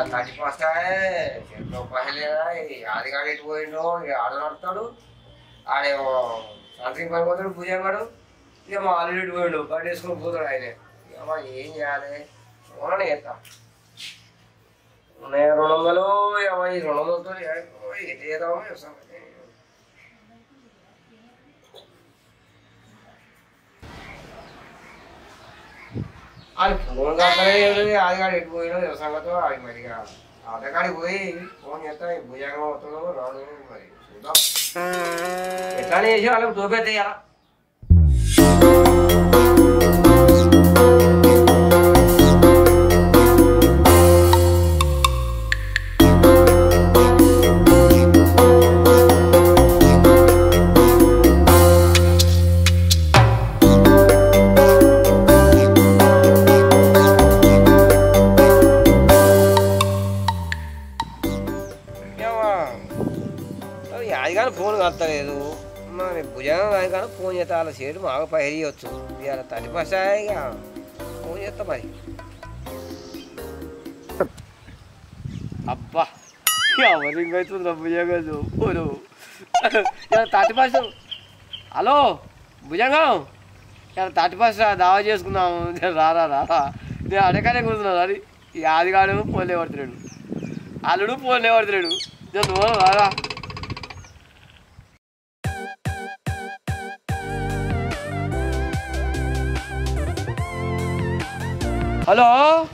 Thirty first చేతిలో పహలేదా ఆదిగాడు ఎటు పోయిండో ఇక ఆడ నడుతాడు ఆడేమో సంతకి పని పోతాడు పూజగాడు ఇక మా ఆల్రెడీ ఇటు పోయిండు బండి వేసుకొని పోతాడు ఆయన ఇక మా ఏం చేయాలి ఓనని చేస్తా ఉన్నాయి రెండు వందలు ఇక మా ఈ రెండు వందలతో ఎటు చేద్దామో చేస్తాం అది ఫోన్ కాకపోతే ఆదిగాడు ఎటు పోయినో సంగతో అది మరి ఇక ఆటగాడికి పోయి ఫోన్ చేస్తా ఈ భుజంగా వస్తుందో రాను మరి చూద్దాం ఎట్లానే చేసి వాళ్ళకి చూపెట్టేయాలా యాదిగాని ఫోన్ కత్తలేదు మరి భుజంగా యాదిగాని ఫోన్ చేస్తే వాళ్ళ చేతులు మాకు పైరు చేయొచ్చు ఇవాళ థర్టీ ఫస్ట్ ఇక ఫోన్ చేస్తా మరి అబ్బా ఎవరు ఇంకైతుందిరా భుజంగా phone thirty first hello Bhujangam ఇలా థర్టీ ఫస్ట్ దావా చేసుకున్నాము జర రారా రారా నేను అడగానే కూర్చున్నాను అది ఈ ఆదిగాడు ఫోన్ లేవడుతున్నాడు అల్లుడు ఫోన్ లేవడుతున్నాడు జర నువ్వు రారా హలో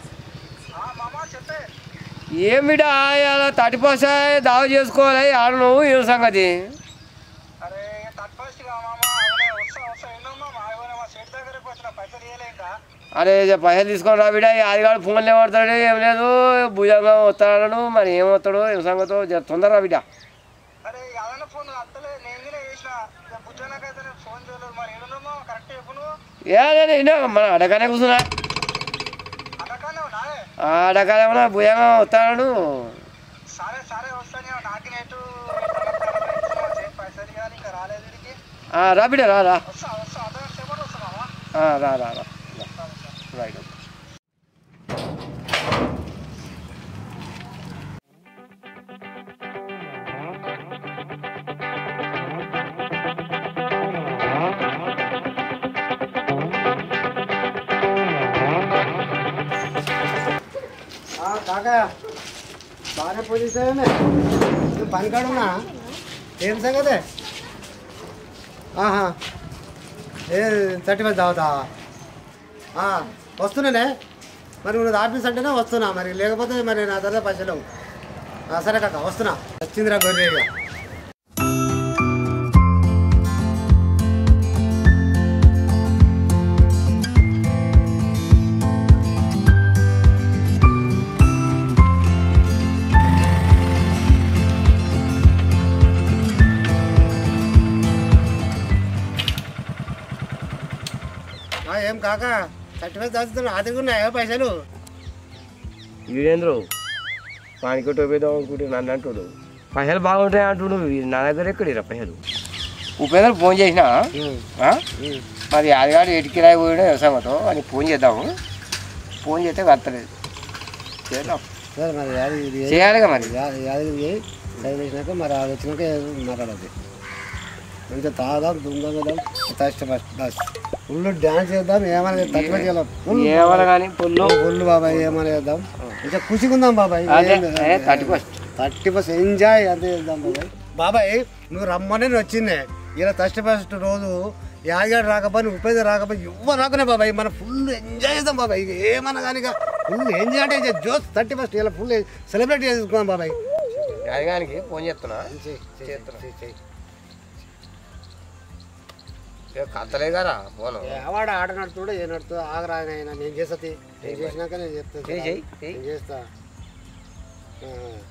ఏమిటా ఇలా థర్టీ ఫస్ట్ దావా చేసుకోవాలి ఆడ నువ్వు ఏం సంగతి అరే తక్కువ మామ అవనే వస్తా వస్తా ఎన్నో మామ అవనే మా సెట్ దగ్గరకు వచ్చిన పైసలు ఇవ్వలే ఇంకా అరే ఇక పైసలు తీసుకొని రా బిడ్డ ఆదిగాడు ఫోన్లు ఏమడతాడు ఏం లేదు భుజంగా వస్తాడు మరి ఏం వస్తాడు ఏం సంగతో జర తొందరరా బిడ్డ అరే అదన ఫోన్ అత్తలే నేను కూడా చేసిన బుజ్జనకైతే నేను ఫోన్ చేయలేదు మరి ఏడున్నామో కరెక్ట్ చెప్పు నువ్వు ఏ మన అడగానే కూర్చున్నా అడగానే నాయే అడగాలేమన్నా భుజంగా వస్తాడు సరే సరే వస్తాను నాకు నేటు పైసలు ఇవ్వాలి ఇంకా రాలేదు వీడికి రా బిడ్డ రా రా వస్తా వస్తా అదే చెప్పండి వస్తా మామ ఆ, రా రా రా రైట్ కాకా బాగానే పొజిషన్ పని కాడున్నా ఏం సంగతే ఆహా ఏ థర్టీ ఫైవ్ తాగుతావా ఆ, వస్తున్నానే మరి నువ్వు ఆఫీస్ అంటేనే వస్తున్నా మరి లేకపోతే మరి నా దగ్గర పైసలు లేవు. ఆ, సరే కాక వస్తున్నా వచ్చిందిరా గొర్రె ఇక. ఆ, ఏం కాక థర్టీ ఫైవ్ దాచుతున్నా అది ఉన్నాయా పైసలు వీడేంద్రు వానికి టోపేద్దాం అనుకుంటే నన్ను అంటుడు పైసలు బాగుంటాయి అంటుడు వీడు నా దగ్గర ఎక్కడిరా పైసలు ఉపేంద్ర ఫోన్ చేసినా ఆ? మరి ఆదిగాడు ఎటుకిరాయి పోయాడో వ్యవసాయంతో అని ఫోన్ చేద్దాము ఫోన్ చేస్తే కత్తలేదు చేద్దాం సరే మరి యాదగిరి ఇది చేయాలిగా మరి యా- యాదగిరి సైడ్ వేసినాక మరి అది వచ్చినాక మాట్లాడదు మంచిగా తాగుదాం దుమ్దాం కదా ఫస్ట్ ఫస్ట్ బస్ ఫుల్ డ్యాన్స్ చేద్దాం ఏమైనా తక్కువ చేయాలి ఫుల్ ఏమన్నా కానీ పొల్లు ఫుల్ బాబాయ్ ఏమైనా చేద్దాం ఇంకా ఖుషిగుందాం బాబాయ్ అదే thirty first thirty percent enjoy అంతే చేద్దాం బాబాయ్ బాబాయ్ నువ్వు రమ్మని నేను వచ్చిందే ఇలా థర్టీ ఫస్ట్ రోజు యాదగాడు రాకపోయి ఉపేద రాకపోయి ఎవరు రాకునే బాబాయ్ మనం ఫుల్ ఎంజాయ్ చేద్దాం బాబాయ్ ఇక ఏమన్నా కానీ ఇక ఫుల్ ఎంజాయ్ అంటే ఎంజాయ్ జోస్ థర్టీ ఫస్ట్ ఇలా ఫుల్ సెలబ్రేట్ చేసుకున్నాం బాబాయ్ యాదిగానికి ఫోన్ చేస్తున్నా ఇక కత్తలే కదా ఫోను ఎవడ ఆట నడుతుండో ఏ నడుతుందో ఆగరా ఆయన నేను చేస్తుంది నేను చేసినాక నేను చెప్తాను చెయ్యి, చెయ్యి, చెయ్యి. నేను చేస్తా ఆ.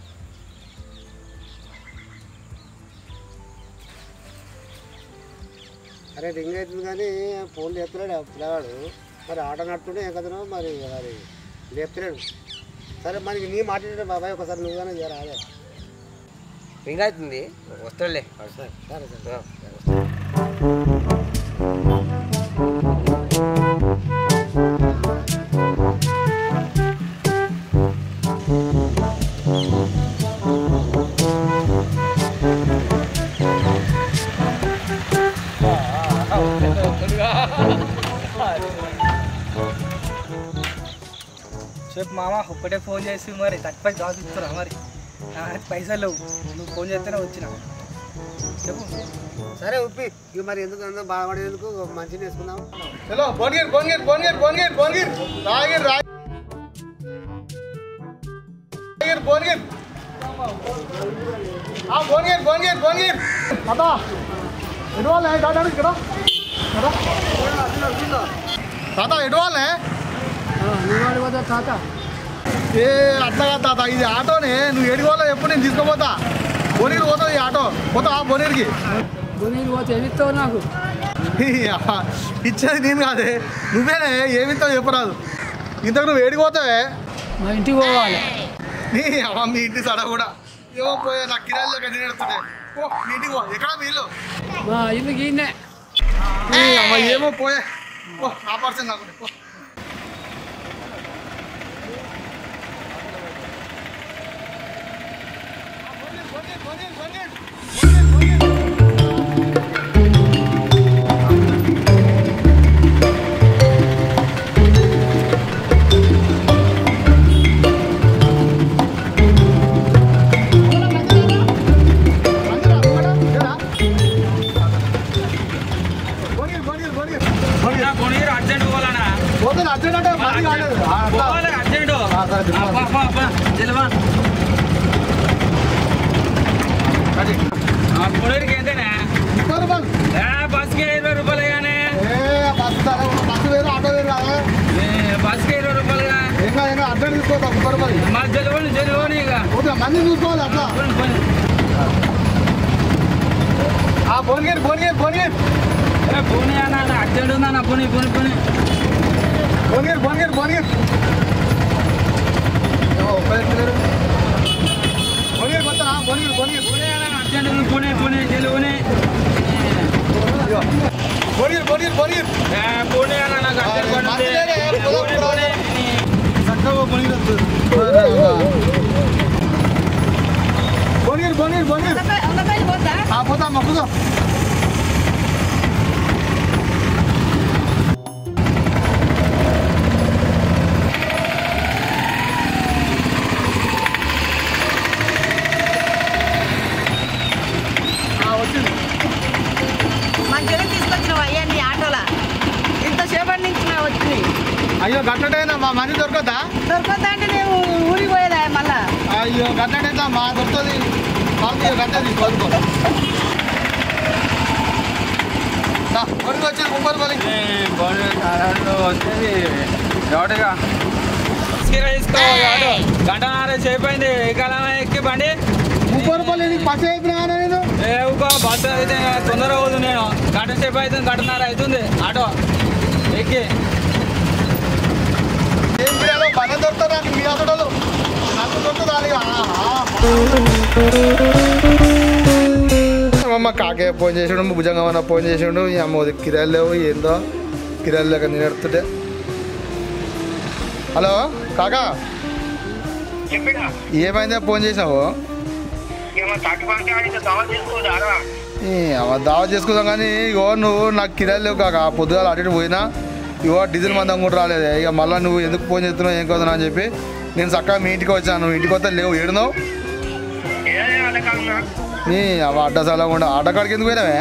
అరే రింగ్ అవుతుంది కానీ ఫోన్ లేపుతున్నాడు ఆ పిల్లవాడు మరి ఆట నడుతుండే ఏ కదనో మరి మరి లేపుతున్నాడు సరే మనకి నీ మాట్లాడే బాబాయ్ ఒకసారి నువ్వుగానే చేయరా అదే రింగ్ అవుతుంది వస్తాడులే సరే సరే సరే ఆ. చెప్పు మామ ఒక్కటే ఫోన్ చేసి మరి థర్టీ ఫైవ్ జాబ్ ఇస్తున్నా మరి నా దగ్గర పైసలు లేవు నువ్వు ఫోన్ చేస్తేనే వచ్చిన చెప్పు సరే ఉప్పి ఇక మరి ఎందుకు అందరూ బాధపడేందుకు మంచిగా వేసుకుందాం చలో బోన్గిర్ బోన్గిర్ బోన్గిర్ బోన్గిర్ బోన్గిర్ రాగిర్ రాగిర్ బోన్గిర్ ఆ బోన్గిర్ బోన్గిర్ బోన్గిర్ అదా ఎటు వాళ్ళే తాత ఇక్కడ తాత ఎటు వాళ్ళే ఏ అట్లా కాదు తాత ఇది ఆటోనే నువ్వు ఏడికి వాళ్ళ ఎప్పుడు నేను తీసుకుపోతా బోనీరు పోతావు ఈ ఆటో పోతావా బోనీర్కి నాకు ఇచ్చేది నేను కాదే నువ్వేనే ఏమిస్తావు చెప్పరాదు ఇంతకు నువ్వు ఏడికి పోతావే మా ఇంటికి పోవాలి నీ అమ్మ మీ ఇంటి సడ కూడా ఏమో పోయా నాకు కిరాయిలో గది నేడుతుంటే ఓ మీ ఇంటికి పో ఎక్కడ మీ ఇల్లు మా ఇల్లు గీనే నీ అమ్మ ఏమో పోయే ఓ నా పర్సన్ నాకు పో. బోనీర్, బోనీర్, బోనీర్. కొనీరు అర్జెంట్ పోవాలనా పోతుంది అర్జెంట్ అంటే మళ్ళీ కాలేదు. ఆ, అట్లా. పోవాలి అర్జెంట్ ఆ, సరే, దిగు. తెలివా అది. కొనీరుకి ఎంతనే ముప్పై రూపాయలు. ఏ, బస్కి ఇరవై రూపాయలు కానీ ఏ, బస్సు ధర, బస్సు వేరు ఆటో వేరు కాదా బస్కి ఇరవై రూపాయలుగా ఏం కాదు, ఏం కాదు, అర్జెంట్ తీసుకోవద్దు ముప్పై రూపాయలు మా జలువని జలువని ఇక ఓకే మంది చూసుకోవాలి అట్లా పోనీ, పోనీ. ఆ బోన్గేర్ బోన్గేర్ బోన్గేర్ ఏ, పోనీ అన్న అర్జెంట్ ఉందన్న పోనీ పోనీ పోనీ బోన్గేర్ బోన్గేర్ బోన్గేర్ బోన్గేర్ కొత్తనా బోన్గేర్ బోన్గేర్ పోనీ అన్న అర్జెంట్ ఉంది పోనీ పోనీ జలువని బోన్గేర్ బోన్గేర్ బోన్గేర్ ఏ, పోనీ అన్న నాకు అర్జెంట్ అరే, పడుతుంది. మంచిదేనే, ఏ, పోదాం, పోనీ, పోదాం. పోనీ. చక్కగా బోన్గేర్ బోన్గేర్ బోన్గేర్ బోన్గేర్ ఆ పోతాం పోదాం మంచిగా తీసుకొచ్చినావు అయ్యండి ఆటోలా ఇంతసేపటి నుంచి నా వచ్చినాయి అయ్యో గట్టడైనా మా మనీ దొరకదా దొరకతా అంటే నేను ఊరికి పోయేదా మళ్ళా అయ్యో గట్టడైతే మా దొరుకుతుంది మాకు గట్టది కొనుక్కో కొనుక్కో వచ్చేది ముప్పై రూపాయలు ఏ, పోనీ, కారాలు వచ్చేది డౌట్గా తీసుకురా, తీసుకో, ఆటో. గంటన్నర సేపు అయింది ఈ కాలం ఎక్కి బండి ముప్పై రూపాయలు నీకు పచ్చ అయిపోయినా నేను ఏ ఊకో బస్సు అయితే తొందరగా పోదు నేను గంట సేపు అవుతుంది గంటన్నర అవుతుంది ఆటో ఎక్కి ఏం చేయాలో పని దొరుకుతారా మీ అసలు నాకు దొరుకుతుందా అని, ఆహా. అమ్మ కాకే ఫోన్ చేసాడు భుజంగమన్న ఫోన్ చేసాడు ఈ అమ్మ ఉదయం కిరాయిలు లేవు ఏందో కిరాయిలు లేక నేను ఎడుతుంటే హలో కాకా చెప్పినా ఏమైందా ఫోన్ చేసావు ఏమో థర్టీ ఫైవ్ ఆడితే దావా తీసుకోదారా ఈ అమ్మ దావా చేసుకుందాం కానీ ఇగో నువ్వు నాకు కిరాయిలు లేవు కాక పొద్దుగాల అటు ఇటు పోయినా ఇగో డీజిల్ మందం కూడా రాలేదు ఇక మళ్ళీ నువ్వు ఎందుకు ఫోన్ చేస్తున్నావు ఏం కదా అని చెప్పి నేను చక్కగా మీ ఇంటికి వచ్చాను నువ్వు ఇంటికి వస్తే లేవు ఏడున్నావు ఏ అడగలనా నీ అవ అడ్డసాల కూడా ఆటకాడికి ఎందుకు పోయినావే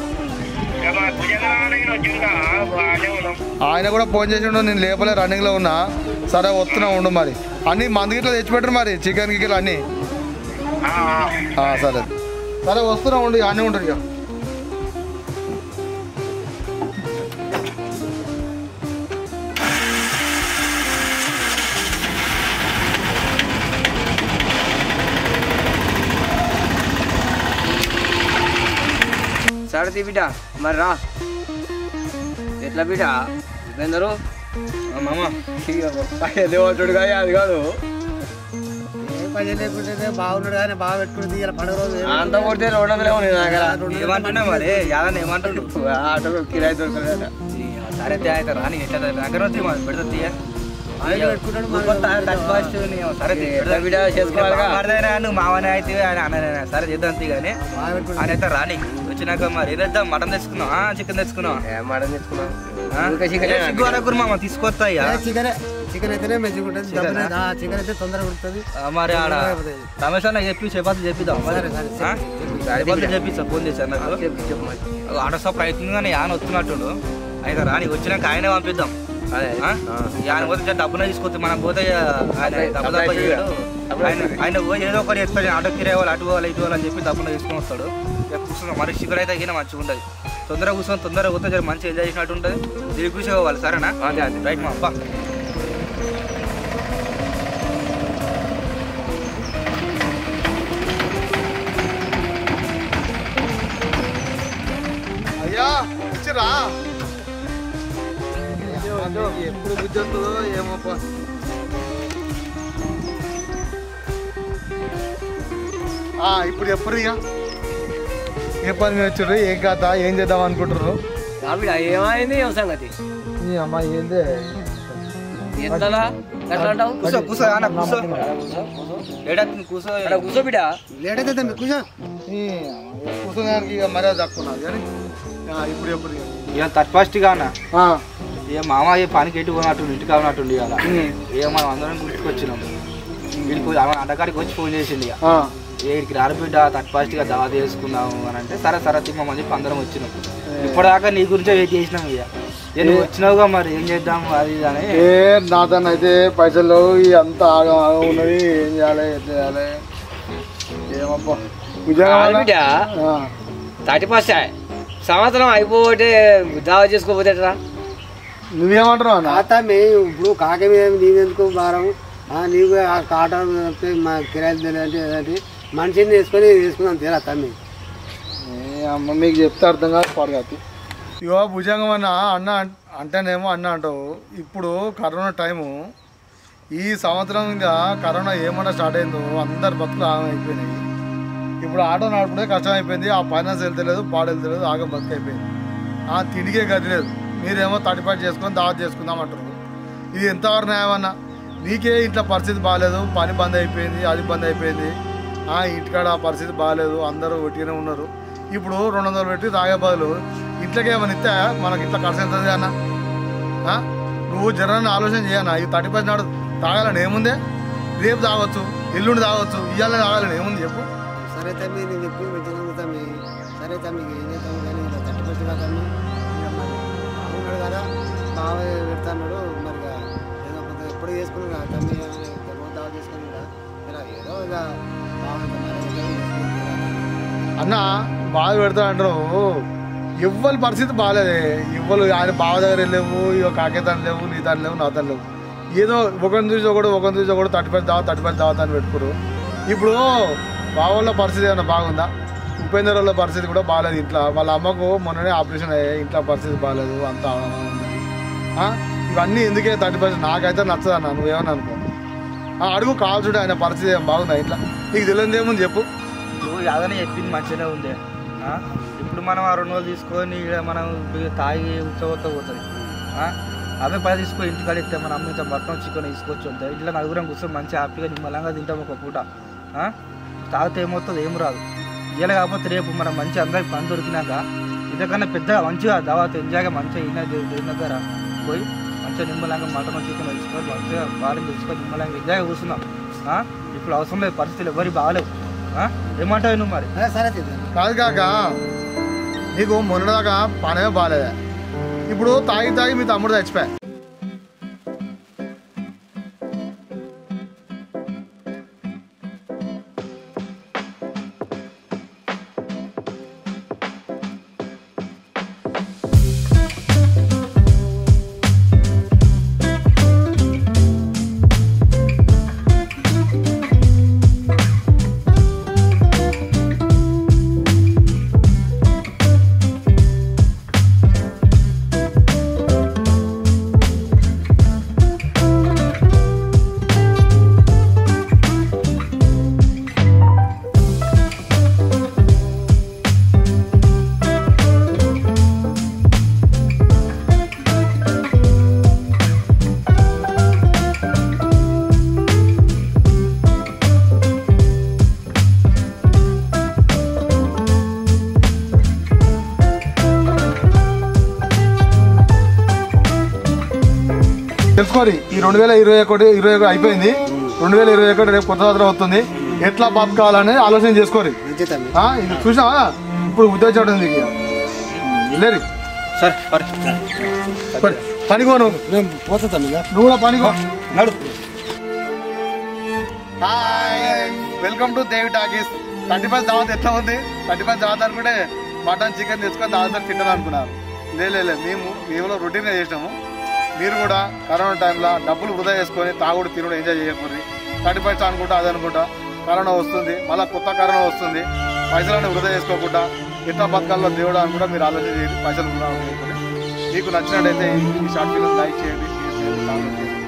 భుజంగా వచ్చిందా బాగానే ఉన్నాం ఆయన కూడా ఫోన్ చేసిండు నేను లేపలే రన్నింగ్లో ఉన్నా సరే వస్తున్నా ఉండు మరి అన్నీ మంది గిట్ల తెచ్చిపెట్టరు మరి చికెన్ గిట్ల అన్నీ ఆ, సరే సరే వస్తున్నా ఉండు ఇక అన్నీ ఉండరు ఇక సరే బిడ్డ మరి రా ఎట్లా బిడ్డ ఎందరు మామ దేవతుడు కానీ అది కాదు ఏ పని లేకుంటే బాగున్నాడు కానీ బాగా పెట్టుకుని ఇలా పండుగ రోజు ఏం అంత కొడితే రెండు వందలే ఉన్నాయి నా దగ్గర ఏమంటున్నా మరి యాదని ఏమంటాడు ఆటోలో కిరాయి దొరకలేదట సరే అయితే అయితే రాని ఎట్లా దగ్గర వచ్చి పెడతా ఆయన పెట్టుకుంటాడు మన కొత్త టచ్ ఫాస్ట్ నీవు సరే తీ. ఎట్లా బిడ్డ చేసుకోవాలిగా? మామడిదైనా నువ్వు మామనే అయితే ఆయన అన్నదైనా సరే చేద్దాం తీ కానీ ఆయన పెట్టుకుంటాడు. ఆయన అయితే రాని వచ్చినాక మరి ఏదేద్దాం మటన్ తెచ్చుకున్నాం చికెన్ తెచ్చుకున్నాం ఏ మటన్ తెచ్చుకున్నాం ఆ? ఇంకా చికెన్ ఏ, సిగ్గు అనకూరు మామ తీసుకొస్తా ఇక. ఏ చికెన్ చికెన్ అయితేనే మంచిగా ఉంటుంది దబ్బున ఆ, చికెన్ అయితే తొందరగా ఉంటుంది ఆ, మరి ఆడ రమేష్ అన్న చెప్పి చపాతీ చెప్పిద్దాం సరే, సరే, ఆ? చపాతీ చెప్పిస్తా ఫోన్ చేశాను నాకు చెప్పు చెప్పు మరి. ఆడ సో ప్రయత్నం కానీ ఆయన వస్తున్నట్టుండు అయితే రాని వచ్చినాక ఆయనే పంపిద్దాం అదే ఆ? ఇక ఆయన పోతే డబ్బునే తీసుకొస్తే మనం పోతే ఇక ఆయన డబ్బు డబ్బు చేయడు. ఆయన ఆయన పోయి ఏదో ఒకటి చెప్తాడు ఆటో కిరాయి వాళ్ళు అటు పోవాలి ఇటు పోవాలి అని చెప్పి డబ్బున తీసుకొని వస్తాడు ఇక కూర్చున్నాం మరి చికెన్ అయితే గిన మంచిగా ఉంటుంది తొందరగా కూర్చొని తొందరగా పోతే జర మంచిగా ఎంజాయ్ చేసినట్టు ఉంటుంది దీని కూర్చో పోవాలి సరేనా అదే అదే రైట్ మా అబ్బా అయ్యా వచ్చిరా ఎప్పుడు బుద్ధి వస్తుందో ఏమో పా. ఆ, ఇప్పుడు ఎప్పుడు ఇక ఏ పని మీద వచ్చారు ఏం కథ ఏం చేద్దాం అనుకుంటారు బిడ్డ ఏమైంది ఏం సంగతి ఈ అమ్మాయి ఏందే ఎంతలా ఎట్లా అంటావు కూర్చో కూర్చో అన్న కూర్చో ఏడత్తుంది కూర్చో ఇక్కడ కూర్చో బిడ్డ లేట్ అయితే తమ్మి కూర్చో ఈ కూర్చోడానికి ఇక మర్యాద తక్కువ నాది కానీ ఆ, ఇప్పుడు ఎప్పుడు ఇక. ఇక థర్డ్ ఫస్ట్ గా అన్న ఆ, ఏ మామ ఏ పనికి ఎటు పోనట్టు ఇంటికి అవునట్టుండి ఇవాళ ఏ మనం అందరం గుర్తుకొచ్చినాం వీడికి ఆమె అడ్డకాడికి వచ్చి ఫోన్ చేసింది ఇక ఆ. ఏడికి రారబిడ్డ థర్డ్ ఫస్ట్ గా దావా చేసుకున్నాము అని అంటే సరే సరే తిమ్మని చెప్పి అందరం వచ్చినాం ఇప్పటిదాకా నీ గురించే వెయిట్ చేసినాం ఇక ఏ నువ్వు వచ్చినావుగా మరి ఏం చేద్దాం అది ఇది అని ఏ నాతోని అయితే పైసలు లేవు, ఈ అంత ఆగం ఆగం ఉన్నది ఏం చేయాలి ఏం చేయాలి ఏమబ్బా నిజంగా కాదు బిడ్డ ఆ, థర్టీ ఫస్ట్ సంవత్సరం అయిపోతే దావా చేసుకోపోతే ఎట్లా నువ్వేమంటున్నావు అన్న కాత మే ఇప్పుడు కాక మీద నీవెందుకు భారం ఆ, నీవు ఆ కాట వస్తే మా కిరాయిలు తెలియదంటే ఏదంటే మనిషిని వేసుకొని వేసుకున్నాం తీరా తమ్మి ఏ అమ్మ మీకు చెప్తే అర్థం కాదు పడగతి ఇగో భుజంగం అన్న అన్న అన్- అంటేనేమో అన్న అంటావు ఇప్పుడు కరోనా టైము ఈ సంవత్సరం ఇంకా కరోనా ఏమన్నా స్టార్ట్ అయిందో అందరు బతుకులు ఆగం అయిపోయినాయి ఇప్పుడు ఆటో నడుపుడే కష్టం అయిపోయింది ఆ ఫైనాన్స్ వెళ్తలేదు పాడు వెళ్తలేదు ఆగం బతుకు అయిపోయింది ఆ తిండికే గది లేదు మీరేమో తడిపాటు చేసుకొని దావత్ చేసుకుందాం అంటారు ఇది ఎంతవరకు న్యాయం అన్న నీకే ఇంట్లో పరిస్థితి బాగాలేదు పని బంద్ అయిపోయింది అది బంద్ అయిపోయింది ఆ ఇంటికాడ ఆ పరిస్థితి బాగాలేదు అందరూ ఒట్టిగానే ఉన్నారు ఇప్పుడు రెండు వందలు పెట్టి తాగే బదులు ఇంట్లోకి ఏమైనా ఇస్తే మనకి ఇంట్లో ఖర్చు ఎంత అన్న ఆ? నువ్వు జనాన్ని ఆలోచన చేయనా ఈ థర్టీ పర్సెంట్ నాడు తాగాలని ఏముందే రేపు తాగొచ్చు ఎల్లుండి తాగొచ్చు ఇవాళ తాగాలని ఏముంది చెప్పు సరే తమ్మి నేను చెప్పి మంచిగా తమ్మి సరే తమ్మి ఇక ఏం చేస్తాము కానీ ఇలా తట్టు పెట్టుగా తమ్మి ఇక మరి బాగున్నాడు కదా బాగా పెడతాడు మరి ఇక ఏదో కొంత ఎప్పుడు చేసుకున్నాం కదా తమ్మి అని తెలవ దావా చేసుకున్నాం కదా ఇలా ఏదో ఇక బాగుంటుంది మరి ఏదో చేసుకున్నాం కదా. అన్న బాగా పెడతా అంటారు ఎవ్వరి పరిస్థితి బాగాలేదే ఎవ్వరు ఆయన బావ దగ్గర లేవు ఇక కాకేతాన్ని లేవు నీ దాని లేవు నా దాని లేవు ఏదో ఒకరిని చూసి ఒకడు ఒకరిని చూసి ఒకడు తట్టిపడి దావ తట్టిపడి దావత అని పెట్టుకోరు ఇప్పుడు బావోళ్ళ పరిస్థితి ఏమైనా బాగుందా ఉపేందర్ వాళ్ళ పరిస్థితి కూడా బాగాలేదు ఇంట్లో వాళ్ళ అమ్మకు మొన్ననే ఆపరేషన్ అయ్యాయి ఇంట్లో పరిస్థితి బాగాలేదు అంతా ఉన్నది ఆ? ఇవన్నీ ఎందుకే థర్టీ పర్సెంట్ నాకైతే నచ్చదు అన్న నువ్వేమని అనుకో ఆ, అడుగు కాల్ చూడు ఆయన పరిస్థితి ఏం బాగుందా ఇంట్లో నీకు తెలియదు ఏముంది చెప్పు నువ్వు యాదనే చెప్పింది మంచిగానే ఉంది ఆ? ఇప్పుడు మనం ఆ రెండు రోజులు తీసుకొని ఈడ మనం బి- తాగి ఉత్సవంతో పోతుంది ఆ? అవే పది తీసుకో ఇంటికాడ ఇస్తే మన అమ్మ ఇంత బట్టం చికెన్ తీసుకొచ్చి ఉంటాయి ఇట్లా నలుగురం కూర్చొని మంచి హ్యాపీగా నిమ్మలంగా తింటాం ఒక పూట ఆ? తాగితే ఏమవుతుంది ఏం రాదు ఇలా కాకపోతే రేపు మనం మంచి అందరికి పని దొరికినాక ఇంతకన్నా పెద్దగా మంచిగా దావాత ఎంజాయ్గా మంచిగా ఈయన దేవుడి దేవుని దగ్గర పోయి మంచిగా నిమ్మలంగా మటన్ చికెన్ తీసుకొని మంచిగా బాగా తీసుకొని నిమ్మలంగా ఎంజాయ్గా కూర్చున్నాం ఆ? ఇప్పుడు అవసరం లేదు పరిస్థితులు ఎవరి బాగాలేవు ఆ? ఏమంటావు నువ్వు మరి సరే సరే చేద్దాం కాదు కాక నీకు మొన్నదాకా పనే బాగాలేదా ఇప్పుడు తాగి తాగి మీ తమ్ముడు చచ్చిపోయా చేసుకోరి ఈ రెండు వేల ఇరవై ఒకటి ఇరవై ఒకటి అయిపోయింది రెండు వేల ఇరవై ఒకటి రేపు కొత్త సంవత్సరం వస్తుంది ఎట్లా బతకాలని ఆలోచన చేసుకోరి మంచి తమ్మి ఆ, ఇది చూసినావా ఇప్పుడు ఉద్యోగం ఉంది ఇక. లేరి సరే సరే పని- పనికోను నేను పోతా తమ్మి ఇక. నువ్వు కూడా పనికో నడు hi welcome to Devi talkies thirty first దావత్ ఎట్లా ఉంది థర్టీ ఫస్ట్ దావత్ అనుకుంటే మటన్ చికెన్ తెచ్చుకొని దావత్ తింటాను అనుకున్నారు లే లే, లే మేము మేము రొటీన్గా చేసినాము మీరు కూడా కరోనా టైంలో డబ్బులు వృధా చేసుకొని తాగుడు తినుడు ఎంజాయ్ చేయకూడదు థర్టీ ఫస్ట్ అనుకుంటా అది అనుకుంటా కరోనా వస్తుంది మళ్ళీ కొత్త కరోనా వస్తుంది పైసలను వృధా చేసుకోకుండా ఎట్లా బతకాల్లో దేవుడు అని కూడా మీరు ఆలోచన చేయండి పైసలు వృధా చేయకూడదు మీకు నచ్చినట్టయితే ఈ షార్ట్ ఫిల్మ్ లైక్ చేయండి షేర్ చేయండి కామెంట్ చేయండి